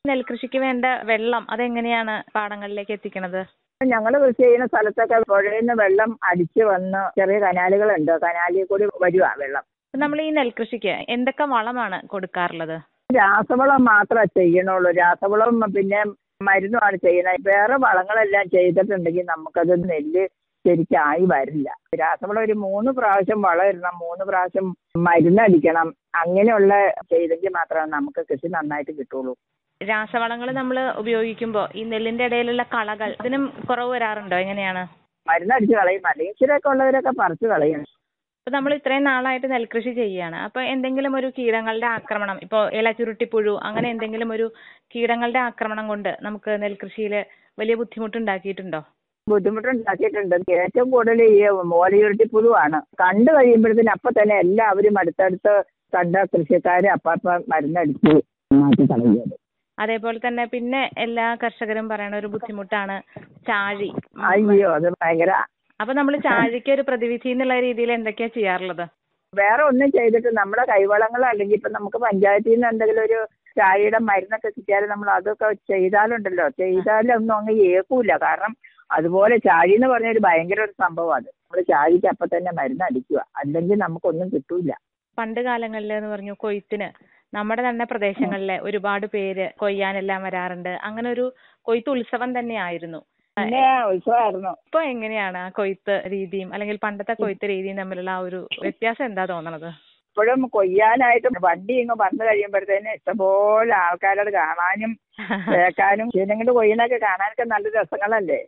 നെൽകൃഷിക്ക് വേണ്ട വെള്ളം അതെങ്ങനെയാണ് പാടങ്ങളിലേക്ക് എത്തിക്കണത് ഞങ്ങൾ കൃഷി ചെയ്യുന്ന സ്ഥലത്തൊക്കെ പുഴയിൽ നിന്ന് വെള്ളം അടിച്ച് വന്ന് ചെറിയ കനാലുകളുണ്ട് കനാലിൽ കൂടി വരുവാ വെള്ളം നമ്മൾ ഈ നെൽകൃഷിക്ക് എന്തൊക്കെ വളമാണ് കൊടുക്കാറുള്ളത് രാസവളം മാത്രമേ ചെയ്യണുള്ളൂ രാസവളം പിന്നെ മരുന്നുമാണ് ചെയ്യുന്നത് വേറെ വളങ്ങളെല്ലാം ചെയ്തിട്ടുണ്ടെങ്കിൽ നമുക്കത് നെല്ല് ശരിക്കായി വരില്ല രാസവളം ഒരു മൂന്ന് പ്രാവശ്യം വളം ഇടണം മൂന്ന് പ്രാവശ്യം മരുന്നടിക്കണം അങ്ങനെയുള്ള ചെയ്തെങ്കിൽ മാത്രമേ നമുക്ക് കൃഷി നന്നായിട്ട് കിട്ടുള്ളൂ രാസവളങ്ങൾ നമ്മൾ ഉപയോഗിക്കുമ്പോൾ ഈ നെല്ലിന്റെ ഇടയിലുള്ള കളകൾ അതിനും കുറവ് വരാറുണ്ടോ എങ്ങനെയാണ് മരുന്നടിച്ച് കളയും അല്ലെങ്കിൽ ഇച്ചിരിയൊക്കെ ഉള്ളവരൊക്കെ പറിച്ച് കളയും ഇപ്പൊ നമ്മൾ ഇത്രയും നാളായിട്ട് നെൽകൃഷി ചെയ്യുകയാണ് അപ്പൊ എന്തെങ്കിലും ഒരു കീടങ്ങളുടെ ആക്രമണം ഇപ്പൊ ഇല ചുരുട്ടിപ്പുഴു അങ്ങനെ എന്തെങ്കിലും ഒരു കീടങ്ങളുടെ ആക്രമണം കൊണ്ട് നമുക്ക് നെൽകൃഷിയിൽ വലിയ ബുദ്ധിമുട്ടുണ്ടാക്കിയിട്ടുണ്ടോ ബുദ്ധിമുട്ടുണ്ടാക്കിയിട്ടുണ്ട് ഏറ്റവും കൂടുതൽ ഈ മോലയുരുട്ടിപ്പുഴുവാണ് കണ്ടു കഴിയുമ്പോഴത്തേന് അപ്പൊ തന്നെ എല്ലാവരും അടുത്തടുത്ത് കണ്ട കൃഷിക്കാര് അപ്പപ്പം മരുന്നടിച്ച് മാറ്റി കളയുന്നത് അതേപോലെ തന്നെ പിന്നെ എല്ലാ കർഷകരും പറയണ ഒരു ബുദ്ധിമുട്ടാണ് ചാഴി അയ്യോ അത് ഭയങ്കര അപ്പൊ നമ്മൾ ചാഴിക്ക് ഒരു പ്രതിവിധി എന്നുള്ള രീതിയിൽ എന്തൊക്കെയാ ചെയ്യാറുള്ളത് വേറെ ഒന്നും ചെയ്തിട്ട് നമ്മുടെ കൈവളങ്ങൾ അല്ലെങ്കിൽ ഇപ്പൊ നമുക്ക് പഞ്ചായത്തിൽ നിന്ന് എന്തെങ്കിലും ഒരു ചായയുടെ മരുന്നൊക്കെ കിട്ടിയാൽ നമ്മൾ അതൊക്കെ ചെയ്താലുണ്ടല്ലോ ചെയ്താലൊന്നും അങ്ങ് ഏക്കൂല കാരണം അതുപോലെ ചാഴി എന്ന് പറഞ്ഞ ഒരു ഭയങ്കര ഒരു സംഭവം അത് നമ്മൾ ചാഴിക്ക് അപ്പൊ തന്നെ മരുന്ന് അടിക്കുക അല്ലെങ്കിൽ നമുക്കൊന്നും കിട്ടൂല പണ്ട് കാലങ്ങളിൽ എന്ന് പറഞ്ഞു കൊയ്ത്തിന് നമ്മുടെ തന്നെ പ്രദേശങ്ങളിലെ ഒരുപാട് പേര് കൊയ്യാനെല്ലാം വരാറുണ്ട് അങ്ങനെ ഒരു കൊയ്ത്ത് ഉത്സവം തന്നെയായിരുന്നു പിന്നെ ഉത്സവമായിരുന്നു ഇപ്പൊ എങ്ങനെയാണ് ആ കൊയ്ത്ത് രീതിയും അല്ലെങ്കിൽ പണ്ടത്തെ കൊയ്ത്ത് രീതിയും തമ്മിലുള്ള ആ ഒരു വ്യത്യാസം എന്താ തോന്നണത് ഇപ്പോഴും കൊയ്യാനായിട്ട് വണ്ടി ഇങ്ങ് വന്നു കഴിയുമ്പോഴത്തേന് ഇഷ്ടംപോലെ ആൾക്കാരോട് കാണാനും കേൾക്കാനും ജനങ്ങൾ കൊയ്യണൊക്കെ കാണാനൊക്കെ നല്ല രസങ്ങളല്ലേ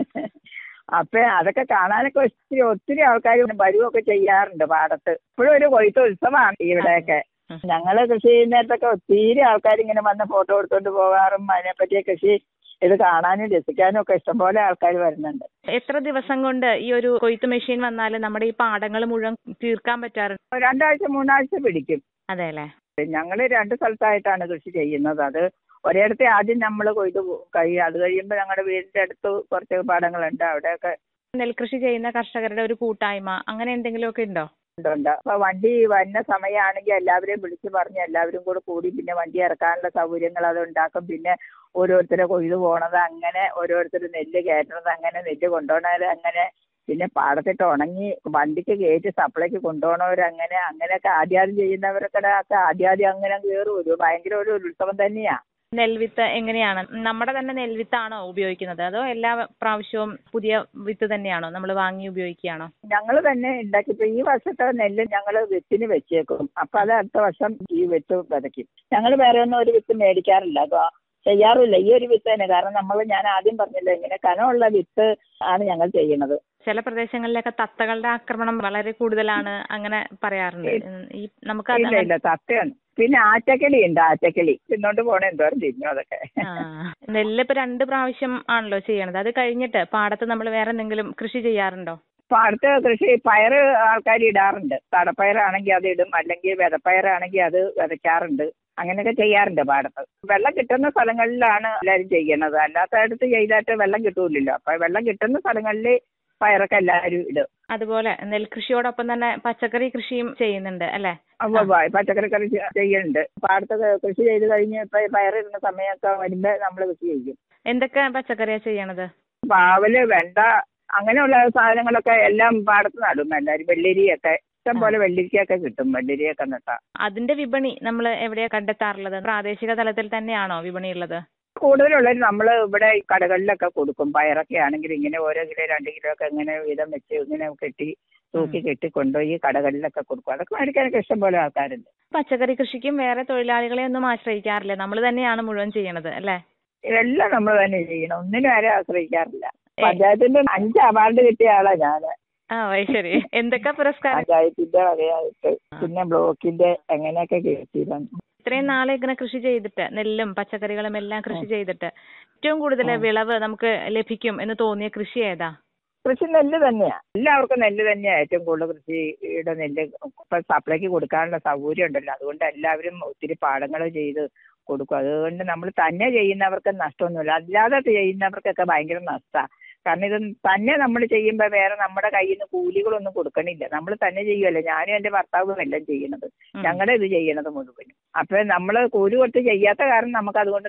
അപ്പൊ അതൊക്കെ കാണാനൊക്കെ ഒത്തിരി ഒത്തിരി ആൾക്കാർ വരുവൊക്കെ ചെയ്യാറുണ്ട് പാടത്ത് ഇപ്പോഴും ഒരു കൊയ്ത്ത് ഉത്സവമാണ് ഇവിടെയൊക്കെ ഞങ്ങള് കൃഷി ചെയ്യുന്നിടത്തൊക്കെ ഒത്തിരി ആൾക്കാർ ഇങ്ങനെ വന്ന് ഫോട്ടോ എടുത്തോണ്ട് പോകാറും അതിനെപ്പറ്റി കൃഷി ഇത് കാണാനും രസിക്കാനും ഒക്കെ ഇഷ്ടംപോലെ ആൾക്കാർ വരുന്നുണ്ട് എത്ര ദിവസം കൊണ്ട് ഈ ഒരു കൊയ്ത്ത് മെഷീൻ വന്നാൽ നമ്മുടെ ഈ പാടങ്ങൾ മുഴുവൻ തീർക്കാൻ പറ്റാറുണ്ട് രണ്ടാഴ്ച മൂന്നാഴ്ച പിടിക്കും അതെ അല്ലേ ഞങ്ങൾ രണ്ട് സ്ഥലത്തായിട്ടാണ് കൃഷി ചെയ്യുന്നത് അത് ഒരിടത്തെ ആദ്യം നമ്മൾ കൊയ്ത് കഴിയും അത് കഴിയുമ്പോൾ ഞങ്ങളുടെ വീടിന്റെ അടുത്ത് കുറച്ച് പാടങ്ങളുണ്ട് അവിടെയൊക്കെ നെൽകൃഷി ചെയ്യുന്ന കർഷകരുടെ ഒരു കൂട്ടായ്മ അങ്ങനെ എന്തെങ്കിലുമൊക്കെ ഉണ്ടോ ഉണ്ട് അപ്പൊ വണ്ടി വരുന്ന സമയമാണെങ്കിൽ എല്ലാവരെയും വിളിച്ച് പറഞ്ഞ് എല്ലാവരും കൂടെ കൂടി പിന്നെ വണ്ടി ഇറക്കാനുള്ള സൗകര്യങ്ങൾ അത് ഉണ്ടാക്കും പിന്നെ ഓരോരുത്തരെ കൊയ്ത് പോണത് അങ്ങനെ ഓരോരുത്തർ നെല്ല് കയറ്റണത് അങ്ങനെ നെല്ല് കൊണ്ടുപോകണത് അങ്ങനെ പിന്നെ പാടത്തിട്ട് ഉണങ്ങി വണ്ടിക്ക് കയറ്റി സപ്ലൈക്ക് കൊണ്ടുപോകണവർ അങ്ങനെ അങ്ങനെയൊക്കെ ആദ്യാദ്യം ചെയ്യുന്നവരൊക്കെ ഒക്കെ ആദ്യാദ്യം അങ്ങനെ കയറും ഒരു ഭയങ്കര ഒരു ഉത്സവം തന്നെയാ നെൽവിത്ത് എങ്ങനെയാണ് നമ്മുടെ തന്നെ നെൽവിത്താണോ ഉപയോഗിക്കുന്നത് അതോ എല്ലാ പ്രാവശ്യവും പുതിയ വിത്ത് തന്നെയാണോ നമ്മൾ വാങ്ങി ഉപയോഗിക്കുകയാണോ ഞങ്ങൾ തന്നെ ഉണ്ടാക്കിയപ്പോ ഈ വർഷത്തെ നെല്ല് ഞങ്ങൾ വിത്തിന് വെച്ചേക്കും അപ്പൊ അത് അടുത്ത വർഷം ഈ വിത്ത് വിതയ്ക്കും ഞങ്ങൾ വേറെ ഒന്നും ഒരു വിത്ത് മേടിക്കാറില്ല അപ്പൊ ചെയ്യാറില്ല ഈ ഒരു വിത്ത് തന്നെ കാരണം നമ്മൾ ഞാൻ ആദ്യം പറഞ്ഞല്ലോ ഇങ്ങനെ കനമുള്ള വിത്ത് ആണ് ഞങ്ങൾ ചെയ്യുന്നത് ചില പ്രദേശങ്ങളിലൊക്കെ തത്തകളുടെ ആക്രമണം വളരെ കൂടുതലാണ് അങ്ങനെ പറയാറുണ്ട് ഉം, ഈ നമുക്ക് അത് ഇല്ല ഇല്ല സത്യമാണ് പിന്നെ ആറ്റക്കിളി ഉണ്ട് ആറ്റക്കിളി തിന്നോണ്ട് പോണ എന്തോരം തിന്നു അതൊക്കെ ആ നെല്ല് ഇപ്പൊ രണ്ട് പ്രാവശ്യം ആണല്ലോ ചെയ്യണത് അത് കഴിഞ്ഞിട്ട് പാടത്ത് നമ്മൾ വേറെ എന്തെങ്കിലും കൃഷി ചെയ്യാറുണ്ടോ പാടത്ത് കൃഷി പയറ് ആൾക്കാർ ഇടാറുണ്ട് തടപ്പയറാണെങ്കിൽ അത് ഇടും അല്ലെങ്കിൽ വിതപ്പയറാണെങ്കിൽ അത് വിതയ്ക്കാറുണ്ട് അങ്ങനെയൊക്കെ ചെയ്യാറുണ്ട് പാടത്ത് വെള്ളം കിട്ടുന്ന സ്ഥലങ്ങളിലാണ് എല്ലാവരും ചെയ്യണത് അല്ലാത്തടത്ത് ചെയ്തിട്ട് വെള്ളം കിട്ടൂലല്ലോ അപ്പൊ വെള്ളം കിട്ടുന്ന സ്ഥലങ്ങളിൽ പയറൊക്കെ എല്ലാവരും ഇടും അതുപോലെ നെൽകൃഷിയോടൊപ്പം തന്നെ പച്ചക്കറി കൃഷിയും ചെയ്യുന്നുണ്ട് അല്ലെ അപ്പൊ പ- പച്ചക്കറി കൃഷി ചെയ്യുന്നുണ്ട് പാടത്ത് കൃഷി ചെയ്ത് കഴിഞ്ഞ് ഇപ്പൊ പയറിടുന്ന സമയമൊക്കെ വരുമ്പോ നമ്മൾ കൃഷി ചെയ്യും എന്തൊക്കെ പച്ചക്കറിയാ ചെയ്യണത് പാവല് വെണ്ട അങ്ങനെയുള്ള സാധനങ്ങളൊക്കെ എല്ലാം പാടത്ത് നടും എല്ലാവരും വെള്ളരിയൊക്കെ ഇഷ്ടം പോലെ വെള്ളരിക്കയൊക്കെ കിട്ടും വെള്ളരിയൊക്കെ നട്ടാ അതിന്റെ വിപണി നമ്മൾ എവിടെയാ കണ്ടെത്താറുള്ളത് പ്രാദേശിക തലത്തിൽ തന്നെയാണോ വിപണി ഉള്ളത് കൂടുതലുള്ളത് നമ്മൾ ഇവിടെ ഈ കടകളിലൊക്കെ കൊടുക്കും പയറൊക്കെ ആണെങ്കിൽ ഇങ്ങനെ ഓരോ കിലോ രണ്ട് കിലോ ഒക്കെ ഇങ്ങനെ വീതം വെച്ച് ഇങ്ങനെ കെട്ടി തൂക്കി കെട്ടി കൊണ്ടുപോയി കടകളിലൊക്കെ കൊടുക്കും അതൊക്കെ മേടിക്കാനൊക്കെ ഇഷ്ടം പോലെ ആൾക്കാരുണ്ട് പച്ചക്കറി കൃഷിക്കും വേറെ തൊഴിലാളികളെ ഒന്നും ആശ്രയിക്കാറില്ല നമ്മൾ തന്നെയാണ് മുഴുവൻ ചെയ്യണത് അല്ലെ ഇതെല്ലാം നമ്മൾ തന്നെ ചെയ്യണം ഒന്നിനും ആരും ആശ്രയിക്കാറില്ല പഞ്ചായത്തിന്റെ അഞ്ച് അവാർഡ് കിട്ടിയ ആളാ ഞാന് ആ അത് ശരി എന്തൊക്കെ പുരസ്കാരം പഞ്ചായത്തിന്റെ വകയായിട്ട് പിന്നെ ബ്ലോക്കിന്റെ അങ്ങനെയൊക്കെ കിട്ടിയിരുന്നു ഇത്രയും നാളെ ഇങ്ങനെ കൃഷി ചെയ്തിട്ട് നെല്ലും പച്ചക്കറികളും എല്ലാം കൃഷി ചെയ്തിട്ട് ഏറ്റവും കൂടുതൽ വിളവ് നമുക്ക് ലഭിക്കും എന്ന് തോന്നിയ കൃഷി ഏതാ കൃഷി നെല്ല് തന്നെയാ എല്ലാവർക്കും നെല്ല് തന്നെയാ ഏറ്റവും കൂടുതൽ കൃഷിയുടെ നെല്ല് ഇപ്പൊ സപ്ലൈക്ക് കൊടുക്കാനുള്ള സൗകര്യം ഉണ്ടല്ലോ അതുകൊണ്ട് എല്ലാവരും ഒത്തിരി പാടങ്ങൾ ചെയ്ത് കൊടുക്കും അതുകൊണ്ട് നമ്മൾ തന്നെ ചെയ്യുന്നവർക്ക് നഷ്ടമൊന്നുമില്ല അല്ലാതെ ചെയ്യുന്നവർക്കൊക്കെ ഭയങ്കര നഷ്ടമാണ് കാരണം ഇത് തന്നെ നമ്മൾ ചെയ്യുമ്പോൾ വേറെ നമ്മുടെ കയ്യിൽ നിന്ന് കൂലികളൊന്നും കൊടുക്കണില്ല നമ്മൾ തന്നെ ചെയ്യുമല്ലോ ഞാനും എൻ്റെ ഭർത്താവും എല്ലാം ചെയ്യണത് ഉം. ഞങ്ങളുടെ ഇത് ചെയ്യണത് മുഴുവനും അപ്പൊ നമ്മൾ കൂലി കൊടുത്ത് ചെയ്യാത്ത കാരണം നമുക്ക് അതുകൊണ്ട്